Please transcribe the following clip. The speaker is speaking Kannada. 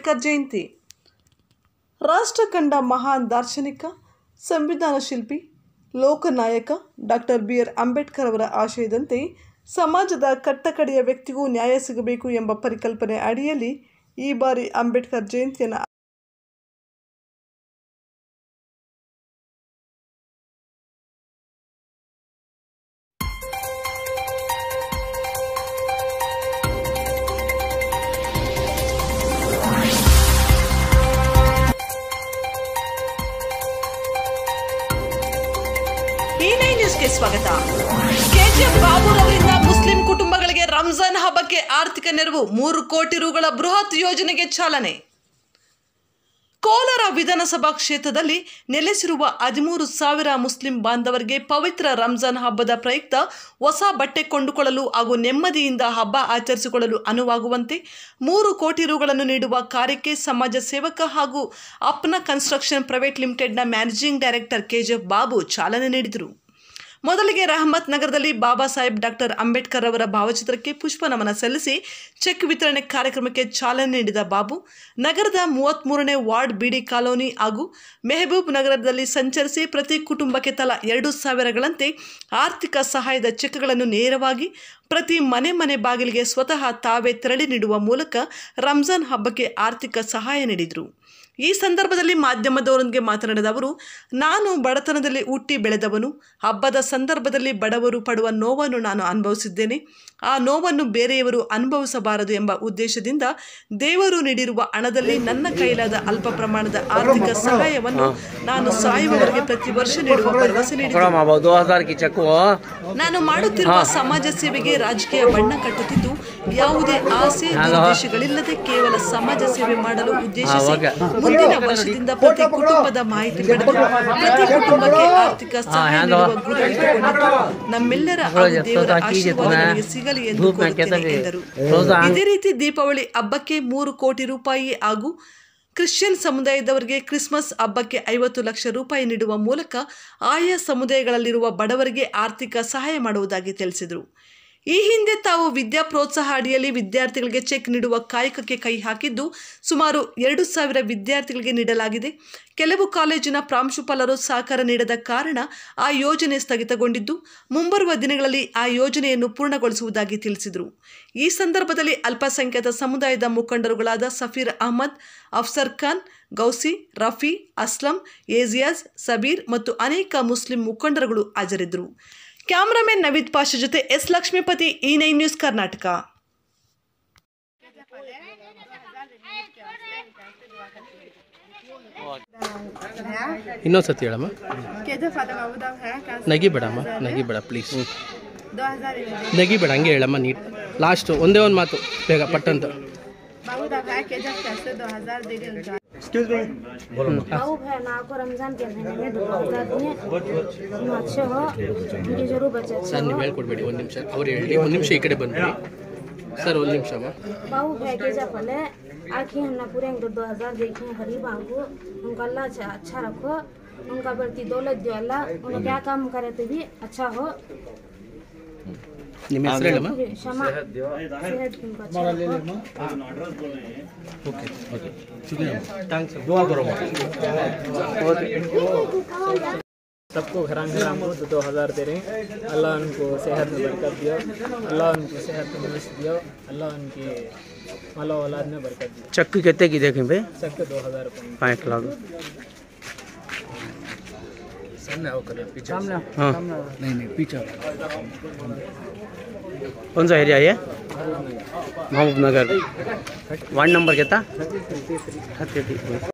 ಅಂಬೇಡ್ಕರ್ ಜಯಂತಿ ರಾಷ್ಟ್ರ ಕಂಡ ಮಹಾನ್ ದಾರ್ಶನಿಕ ಸಂವಿಧಾನ ಶಿಲ್ಪಿ ಲೋಕನಾಯಕ ಡಾಕ್ಟರ್ ಬಿ ಆರ್ ಅಂಬೇಡ್ಕರ್ ಅವರ ಆಶಯದಂತೆ ಸಮಾಜದ ಕಟ್ಟಕಡೆಯ ವ್ಯಕ್ತಿಗೂ ನ್ಯಾಯ ಸಿಗಬೇಕು ಎಂಬ ಪರಿಕಲ್ಪನೆ ಅಡಿಯಲ್ಲಿ ಈ ಬಾರಿ ಅಂಬೇಡ್ಕರ್ ಜಯಂತಿಯನ್ನು ಈ ನ್ಯೂಸ್ಗೆ ಸ್ವಾಗತ ಕೆಜಿಎಫ್ ಬಾಬುರವರಿಂದ ಮುಸ್ಲಿಂ ಕುಟುಂಬಗಳಿಗೆ ರಂಜಾನ್ ಹಬ್ಬಕ್ಕೆ ಆರ್ಥಿಕ ನೆರವು ಮೂರು ಕೋಟಿ ರುಗಳ ಬೃಹತ್ ಯೋಜನೆಗೆ ಚಾಲನೆ ಕೋಲಾರ ವಿಧಾನಸಭಾ ಕ್ಷೇತ್ರದಲ್ಲಿ ನೆಲೆಸಿರುವ ಹದಿಮೂರು ಸಾವಿರ ಮುಸ್ಲಿಂ ಬಾಂಧವರಿಗೆ ಪವಿತ್ರ ರಂಜಾನ್ ಹಬ್ಬದ ಪ್ರಯುಕ್ತ ಹೊಸ ಬಟ್ಟೆ ಕೊಂಡುಕೊಳ್ಳಲು ಹಾಗೂ ನೆಮ್ಮದಿಯಿಂದ ಹಬ್ಬ ಆಚರಿಸಿಕೊಳ್ಳಲು ಅನುವಾಗುವಂತೆ ಮೂರು ಕೋಟಿ ರುಗಳನ್ನು ನೀಡುವ ಕಾರ್ಯಕ್ಕೆ ಸಮಾಜ ಸೇವಕ ಹಾಗೂ ಅಪ್ನ ಕನ್ಸ್ಟ್ರಕ್ಷನ್ ಪ್ರೈವೇಟ್ ಲಿಮಿಟೆಡ್ನ ಮ್ಯಾನೇಜಿಂಗ್ ಡೈರೆಕ್ಟರ್ ಕೆಜಿಎಫ್ ಬಾಬು ಚಾಲನೆ ನೀಡಿದರು ಮೊದಲಿಗೆ ರಹಮತ್ ನಗರದಲ್ಲಿ ಬಾಬಾ ಸಾಹೇಬ್ ಡಾಕ್ಟರ್ ಅಂಬೇಡ್ಕರ್ ಅವರ ಭಾವಚಿತ್ರಕ್ಕೆ ಪುಷ್ಪ ನಮನ ಸಲ್ಲಿಸಿ ಚೆಕ್ ವಿತರಣೆ ಕಾರ್ಯಕ್ರಮಕ್ಕೆ ಚಾಲನೆ ನೀಡಿದ ಬಾಬು ನಗರದ ಮೂವತ್ತ್ಮೂರನೇ ವಾರ್ಡ್ ಬಿಡಿ ಕಾಲೋನಿ ಹಾಗೂ ಮೆಹಬೂಬ್ ನಗರದಲ್ಲಿ ಸಂಚರಿಸಿ ಪ್ರತಿ ಕುಟುಂಬಕ್ಕೆ ತಲಾ ಎರಡು ಸಾವಿರಗಳಂತೆ ಆರ್ಥಿಕ ಸಹಾಯದ ಚೆಕ್ಗಳನ್ನು ನೇರವಾಗಿ ಪ್ರತಿ ಮನೆ ಮನೆ ಬಾಗಿಲಿಗೆ ಸ್ವತಃ ತಾವೇ ತೆರಳಿ ನೀಡುವ ಮೂಲಕ ರಂಜಾನ್ ಹಬ್ಬಕ್ಕೆ ಆರ್ಥಿಕ ಸಹಾಯ ನೀಡಿದರು ಈ ಸಂದರ್ಭದಲ್ಲಿ ಮಾಧ್ಯಮದವರೊಂದಿಗೆ ಮಾತನಾಡಿದ ಅವರು ನಾನು ಬಡತನದಲ್ಲಿ ಹುಟ್ಟಿ ಬೆಳೆದವನು ಹಬ್ಬದ ಸಂದರ್ಭದಲ್ಲಿ ಬಡವರು ಪಡುವ ನೋವನ್ನು ನಾನು ಅನುಭವಿಸಿದ್ದೇನೆ ಆ ನೋವನ್ನು ಬೇರೆಯವರು ಅನುಭವಿಸಬಾರದು ಎಂಬ ಉದ್ದೇಶದಿಂದ ದೇವರು ನೀಡಿರುವ ಹಣದಲ್ಲಿ ನನ್ನ ಕೈಲಾದ ಅಲ್ಪ ಪ್ರಮಾಣದ ಆರ್ಥಿಕ ಸಹಾಯವನ್ನು ನಾನು ಸಾಯುವವರೆಗೆ ಪ್ರತಿ ವರ್ಷ ನೀಡುವ ಭರವಸೆ ನೀಡಿದ್ದೇನೆ थोड़ा माँ दो हजार की चेक हो ನಾನು ಮಾಡುತ್ತಿರುವ ಸಮಾಜ ಸೇವೆಗೆ ರಾಜಕೀಯ ಬಣ್ಣ ಕಟ್ಟುತ್ತಿದ್ದು ಯಾವುದೇ ಆಸೆ ದುರುದ್ದೇಶಗಳಿಲ್ಲದೆ ಕೇವಲ ಸಮಾಜ ಸೇವೆ ಮಾಡಲು ಉದ್ದೇಶಿಸಿ ಓಕೆ. ಮುಂದಿನ ವರ್ಷದಿಂದ ಪ್ರತಿ ಕುಟುಂಬದ ಮಾಹಿತಿ ಪಡೆದು ಪ್ರತಿ ಕುಟುಂಬಕ್ಕೆ ಆರ್ಥಿಕ ಸಹಾಯ ಹ್ಯಾಂಗೋ? ನೀಡುವ ಗುರಿ ಇಟ್ಟುಕೊಂಡಿದ್ದು ನಮ್ಮೆಲ್ಲರ ಹಾಗೂ ದೇವರ ಆಶೀರ್ವಾದ ನನಗೆ ಸಿಗಲಿ ಎಂದು ಧೂಪ್ ಹಾಕಿ ಕೋರುತ್ತೇನೆ ಅದಕ್ಕೆ ಎಂದರು ರೋಸಾ? ಇದೇ ರೀತಿ ದೀಪಾವಳಿ ಹಬ್ಬಕ್ಕೆ ಮೂರು ಕೋಟಿ ರೂಪಾಯಿ ಹಾಗೂ ಕ್ರಿಶ್ಚಿಯನ್ ಸಮುದಾಯದವರಿಗೆ ಕ್ರಿಸ್ಮಸ್ ಹಬ್ಬಕ್ಕೆ ಐವತ್ತು ಲಕ್ಷ ರೂಪಾಯಿ ನೀಡುವ ಮೂಲಕ ಆಯಾ ಸಮುದಾಯಗಳಲ್ಲಿರುವ ಬಡವರಿಗೆ ಆರ್ಥಿಕ ಸಹಾಯ ಮಾಡುವುದಾಗಿ ತಿಳಿಸಿದರು ಈ ಹಿಂದೆ ತಾವು ವಿದ್ಯಾ ಪ್ರೋತ್ಸಾಹ ಅಡಿಯಲ್ಲಿ ವಿದ್ಯಾರ್ಥಿಗಳಿಗೆ ಚೆಕ್ ನೀಡುವ ಕಾಯಕಕ್ಕೆ ಕೈ ಹಾಕಿದ್ದು ಸುಮಾರು ಎರಡು ಸಾವಿರ ವಿದ್ಯಾರ್ಥಿಗಳಿಗೆ ನೀಡಲಾಗಿದೆ ಕೆಲವು ಕಾಲೇಜಿನ ಪ್ರಾಂಶುಪಾಲರು ಸಹಕಾರ ನೀಡದ ಕಾರಣ ಆ ಯೋಜನೆ ಸ್ಥಗಿತಗೊಂಡಿದ್ದು ಮುಂಬರುವ ದಿನಗಳಲ್ಲಿ ಆ ಯೋಜನೆಯನ್ನು ಪೂರ್ಣಗೊಳಿಸುವುದಾಗಿ ತಿಳಿಸಿದರು ಈ ಸಂದರ್ಭದಲ್ಲಿ ಅಲ್ಪಸಂಖ್ಯಾತ ಸಮುದಾಯದ ಮುಖಂಡರುಗಳಾದ ಸಫೀರ್ ಅಹಮದ್ ಅಫ್ಸರ್ ಖಾನ್ ಗೌಸಿ ರಫಿ ಅಸ್ಲಂ ಏಜಿಯಾಜ್ ಸಬೀರ್ ಮತ್ತು ಅನೇಕ ಮುಸ್ಲಿಂ ಮುಖಂಡರುಗಳು ಹಾಜರಿದ್ದರು ಕ್ಯಾಮರಾಮನ್ ನವೀದ್ ಪಾಷಾ ಜೊತೆ ಎಸ್ ಲಕ್ಷ್ಮೀಪತಿ ಈ ನೈನ್ ನ್ಯೂಸ್ ಕರ್ನಾಟಕ ಇನ್ನೊಂದು ಸತಿ ಹೇಳಮ್ಮ ಕೆಜೆ ಫಾದ ಬಾಬುದಾವ್ ಹ್ಯಾ ಕಾಸ್ ನಗಿಬೇಡಮ್ಮ ನಗಿಬೇಡ ಪ್ಲೀಸ್ दो हजार ನಗಿಬೇಡ ಹಂಗೆ ಹೇಳಮ್ಮ ನೀಟ್ ಲಾಸ್ಟ್ ಒಂದೇ ಒಂದು ಮಾತು ಬೇಗ ಪಟ್ಟಂತ बाबूदाव ह্যা केजे कैसे दो हजार दे रहे बाबू भाई ना आपको रमजान के महीने में दो हजार दिए तुम अच्छे हो उनकी जरूर बच्चे अच्छे ಸರ್ हो ನೀವು ಹೇಳ್ಕೊಡ್ಬೇಡಿ ಒಂದು ನಿಮಿಷ ಅವ್ರು ಹೇಳಿ ಒಂದು ನಿಮಿಷ ಈ ಕಡೆ ಬಂದ್ಬಿಡಿ ಸರ್ ಒಂದು ನಿಮಿಷ ಅಮ್ಮ बाबू भाई के जा पहले आखिर हमने पूरे दो दो हजार देखे हैं गरीब को उनका अल्लाह अच्छा अच्छा रखो उनका प्रति दौलत दो अल्लाह उन्हें क्या काम करे तो भी अच्छा हो ನಿಮ್ಮ ಹೆಸರು ಹೇಳಮ್ಮ पूरी क्षमा सेहत उनको अच्छा रखो ಓಕೆ ಓಕೆ ಥ್ಯಾಂಕ್ಸ್ सबको घराम घराम को दो दो हज़ार दे रहे हैं अल्लाह उनको सेहत में बरकत दियो अल्लाह उनको सेहत में मनुष्य दियो अल्लाह उनके माला औलाद में बरकत दियो चक्की कितने की देखें भाई सबके दो हज़ार रुपये पाँच लाख सामने आओ करिए पीछे हाँ नहीं नहीं पीछे कौन सा एरिया है महबूब नगर वार्ड नंबर कितना थर्टी